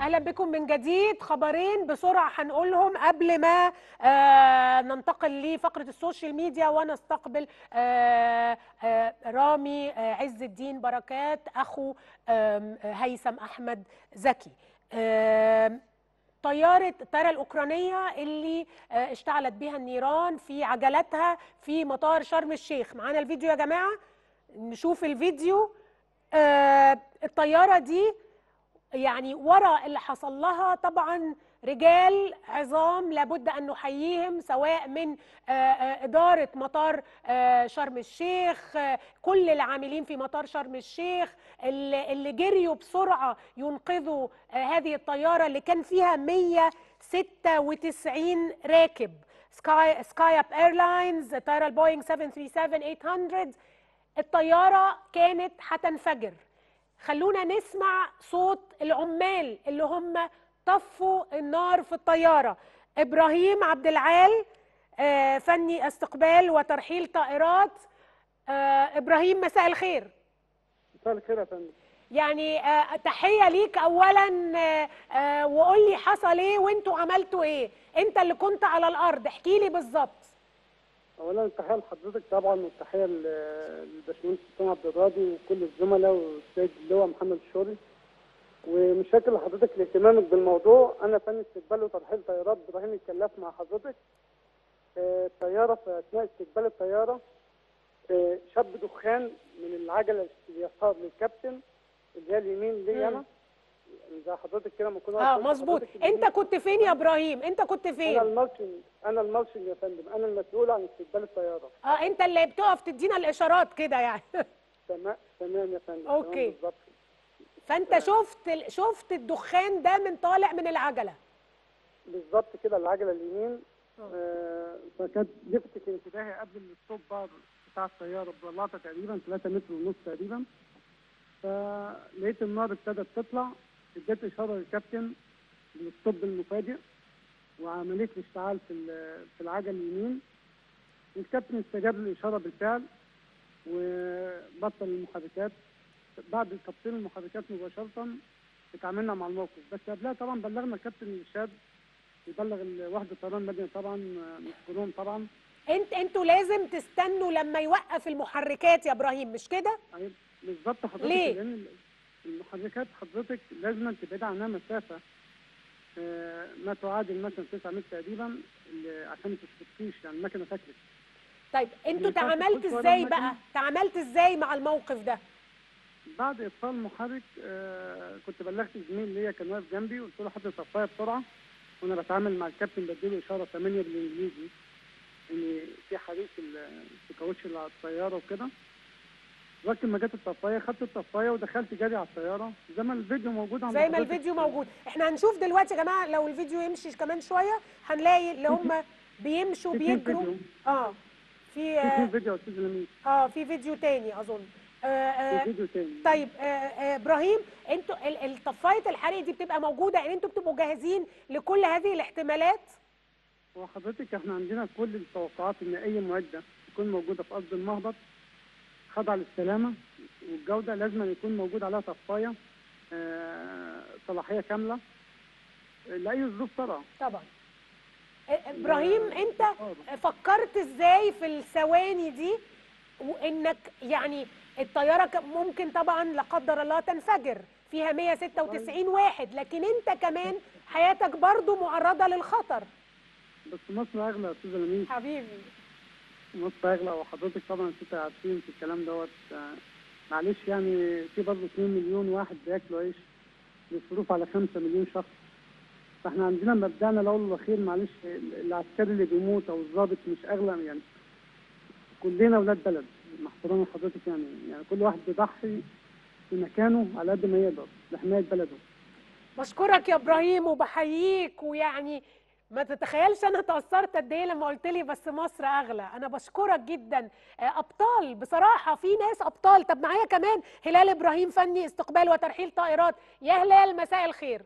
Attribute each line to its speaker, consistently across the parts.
Speaker 1: اهلا بكم من جديد خبرين بسرعه هنقولهم قبل ما آه ننتقل لفقره السوشيال ميديا ونستقبل آه آه رامي آه عز الدين بركات اخو آه هيثم احمد زكي آه طيارة الطيارة الأوكرانية اللي آه، اشتعلت بها النيران في عجلتها في مطار شرم الشيخ معانا الفيديو يا جماعة نشوف الفيديو آه، الطيارة دي يعني ورا اللي حصل لها طبعا رجال عظام لابد ان نحييهم سواء من آه، آه، اداره مطار آه، شرم الشيخ آه، كل العاملين في مطار شرم الشيخ اللي اللي جريوا بسرعه ينقذوا آه، هذه الطياره اللي كان فيها 196 راكب سكاي سكاي اب ايرلاينز طياره البوينج 737 800 الطياره كانت هتنفجر خلونا نسمع صوت العمال اللي هم طفوا النار في الطياره ابراهيم عبد العال آه، فني استقبال وترحيل طائرات آه، ابراهيم مساء الخير
Speaker 2: مساء الخير يا فندم
Speaker 1: يعني آه، تحيه ليك اولا آه، آه، وقول لي حصل ايه وانتوا عملتوا ايه انت اللي كنت على الارض احكي لي بالظبط
Speaker 2: اولا تحيه لحضرتك طبعا والتحيه ل- للباشمهندس حسام عبد الراضي وكل الزملاء والسيد اللواء محمد الشوري ومش فاكر لحضرتك لاهتمامك بالموضوع انا فني استقبال وترحيل طيارات ابراهيم الكلاف مع حضرتك آه، الطياره في اثناء استقبال الطياره آه، شاب دخان من العجله اليسار للكابتن اللي هي اليمين لي انا زي حضرتك كده ما كنا
Speaker 1: اه مظبوط انت كنت فين يا ابراهيم انت كنت
Speaker 2: انا
Speaker 1: فين
Speaker 2: المارشنج انا المارشنج يا فندم انا المسؤول عن استقبال الطياره
Speaker 1: اه انت اللي بتقف تدينا الاشارات كده يعني
Speaker 2: تمام تمام يا فندم
Speaker 1: أوكي.
Speaker 2: تمام بالظبط
Speaker 1: فانت شفت ال- شفت الدخان ده من طالع من العجله
Speaker 2: بالظبط كده العجله اليمين آه فكانت لفتت انتباهي قبل الستوب بار بتاع الطياره ببلاطه تقريبا 3 متر ونص تقريبا فلقيت النار ابتدت تطلع اديت اشاره للكابتن بالستوب المفاجئ وعمليه الاشتعال في ال- في العجله اليمين الكابتن استجاب للاشاره بالفعل وبطل المحركات بعد تبطيل المحركات مباشره اتعاملنا مع الموقف بس قبلها طبعا بلغنا كابتن الارشاد يبلغ ال- وحده طيران المدني طبعا آه، نشكرهم طبعا
Speaker 1: انت انتوا لازم تستنوا لما يوقف المحركات يا ابراهيم مش كده
Speaker 2: أيوة، بالظبط حضرتك
Speaker 1: ليه؟
Speaker 2: لان ال- المحركات حضرتك لازم تبعد عنها مسافه آه، ما تعادل مثلا 9 متر تقريبا اللي- عشان ما تشتكيش يعني المكنه تكلف
Speaker 1: طيب انتوا
Speaker 2: ينفعش
Speaker 1: تعاملت
Speaker 2: تخش ورا
Speaker 1: ازاي
Speaker 2: المكنة؟
Speaker 1: بقى تعاملت ازاي مع الموقف ده
Speaker 2: بعد اطفال المحرك آه كنت بلغت زميل ليا كان واقف جنبي قلت له حط الطفايه بسرعه وانا بتعامل مع الكابتن بديله اشاره 8 بالانجليزي ان في حريق في ال- في كاوتش اللي على الطياره وكده لكن ما جت الطفايه خدت الطفايه ودخلت جري على الطياره زي ما الفيديو موجود عند
Speaker 1: زي ما
Speaker 2: حضرتك.
Speaker 1: الفيديو موجود احنا هنشوف دلوقتي يا جماعه لو الفيديو يمشي كمان شويه هنلاقي اللي هم بيمشوا
Speaker 2: في اتنين
Speaker 1: بيجروا
Speaker 2: فيديو.
Speaker 1: اه في
Speaker 2: في
Speaker 1: آه،
Speaker 2: اتنين فيديو يا استاذ لميس
Speaker 1: اه في فيديو تاني اظن آه
Speaker 2: في
Speaker 1: آه
Speaker 2: فيديو تاني
Speaker 1: طيب آه آه ابراهيم انتوا ال- الطفايه الحريق دي بتبقى موجوده يعني انتوا بتبقوا جاهزين لكل هذه الاحتمالات
Speaker 2: وحضرتك احنا عندنا كل التوقعات ان اي معده تكون موجوده في ارض المهبط خاضعه للسلامه والجوده لازم أن يكون موجود عليها طفايه آه، صلاحيه كامله آه، لاي ظروف طارئه
Speaker 1: طبعا آه، ابراهيم انت
Speaker 2: آه.
Speaker 1: فكرت ازاي في الثواني دي وانك يعني الطياره ك- ممكن طبعا لا قدر الله تنفجر فيها 196 واحد لكن انت كمان حياتك برضو معرضه للخطر
Speaker 2: بس مصر اغلى يا استاذ لميس
Speaker 1: حبيبي
Speaker 2: مصر اغلى وحضرتك طبعا انت عارفين في الكلام دوت آه، معلش يعني في برضه 2 مليون واحد بياكلوا عيش بيصرفوا على 5 مليون شخص فاحنا عندنا مبدأنا الاول والاخير معلش العسكري اللي بيموت او الضابط مش اغلى يعني كلنا اولاد بلد مع احترامي لحضرتك يعني يعني كل واحد بيضحي في مكانه على قد ما يقدر لحمايه بلده
Speaker 1: بشكرك يا ابراهيم وبحييك ويعني ما تتخيلش انا تاثرت قد ايه لما قلت لي بس مصر اغلى انا بشكرك جدا آه، ابطال بصراحه في ناس ابطال طب معايا كمان هلال ابراهيم فني استقبال وترحيل طائرات يا هلال مساء الخير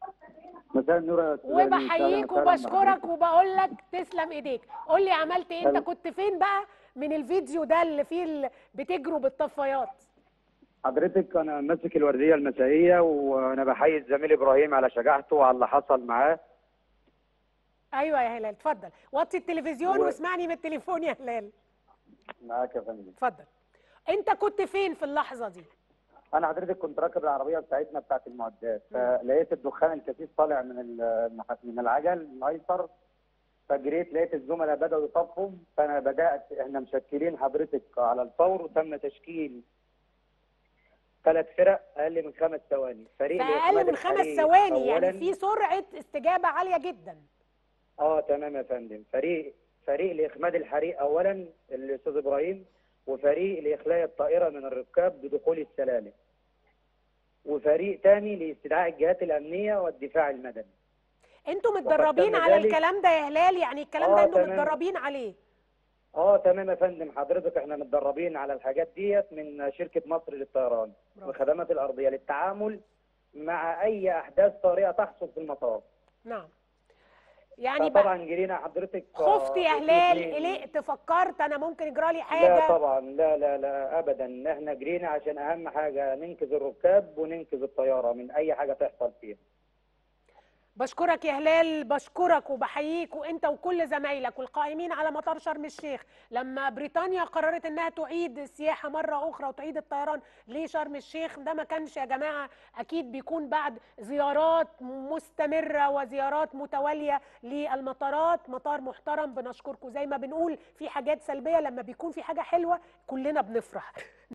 Speaker 3: مساء النور يا استاذ أمين.
Speaker 1: وبحييك
Speaker 3: أهلاً وسهلاً
Speaker 1: وبشكرك
Speaker 3: بحضرتك.
Speaker 1: وبقول لك تسلم ايديك قول لي عملت ايه انت
Speaker 3: حلو.
Speaker 1: كنت فين بقى من الفيديو ده اللي فيه ال- بتجروا بالطفايات
Speaker 3: حضرتك انا ماسك الورديه المسائيه وانا بحيي الزميل ابراهيم على شجاعته وعلى اللي حصل معاه
Speaker 1: ايوه يا هلال اتفضل وطي التلفزيون
Speaker 3: و-
Speaker 1: واسمعني من التليفون يا هلال
Speaker 3: معاك يا فندم
Speaker 1: اتفضل انت كنت فين في اللحظه دي
Speaker 3: انا حضرتك كنت راكب العربيه بتاعتنا بتاعت المعدات فلقيت الدخان الكثيف طالع من ال- من العجل الايسر فجريت لقيت الزملاء بداوا يطفوا فانا بدات احنا مشكلين حضرتك على الفور وتم تشكيل ثلاث فرق اقل من خمس ثواني فريق
Speaker 1: في اقل
Speaker 3: لإخماد
Speaker 1: من خمس
Speaker 3: الحريق
Speaker 1: ثواني يعني
Speaker 3: أولاً-
Speaker 1: في سرعه استجابه عاليه جدا
Speaker 3: اه تمام يا فندم فريق فريق لاخماد الحريق اولا الاستاذ ابراهيم وفريق لاخلاء الطائره من الركاب بدخول السلالم وفريق تاني لاستدعاء الجهات الامنيه والدفاع المدني
Speaker 1: انتوا
Speaker 3: وقد
Speaker 1: متدربين
Speaker 3: تم
Speaker 1: على
Speaker 3: ذلك-
Speaker 1: الكلام ده يا هلال يعني الكلام
Speaker 3: آه،
Speaker 1: ده انتوا
Speaker 3: تمام.
Speaker 1: متدربين عليه
Speaker 3: اه تمام يا فندم حضرتك احنا متدربين على الحاجات ديت من شركه مصر للطيران
Speaker 1: برافو.
Speaker 3: والخدمات الارضيه للتعامل مع اي احداث طارئه تحصل في المطار
Speaker 1: نعم يعني بقى
Speaker 3: طبعا جرينا حضرتك آه،
Speaker 1: خفت يا هلال
Speaker 3: الاثنين.
Speaker 1: قلقت فكرت انا ممكن يجرى لي
Speaker 3: لا
Speaker 1: حاجه
Speaker 3: طبعا لا لا لا ابدا احنا جرينا عشان اهم حاجه ننقذ الركاب وننقذ الطياره من اي حاجه تحصل فيها
Speaker 1: بشكرك يا هلال بشكرك وبحييك وانت وكل زمايلك والقائمين على مطار شرم الشيخ لما بريطانيا قررت انها تعيد السياحه مره اخرى وتعيد الطيران لشرم الشيخ ده ما كانش يا جماعه اكيد بيكون بعد زيارات مستمره وزيارات متواليه للمطارات مطار محترم بنشكركم زي ما بنقول في حاجات سلبيه لما بيكون في حاجه حلوه كلنا بنفرح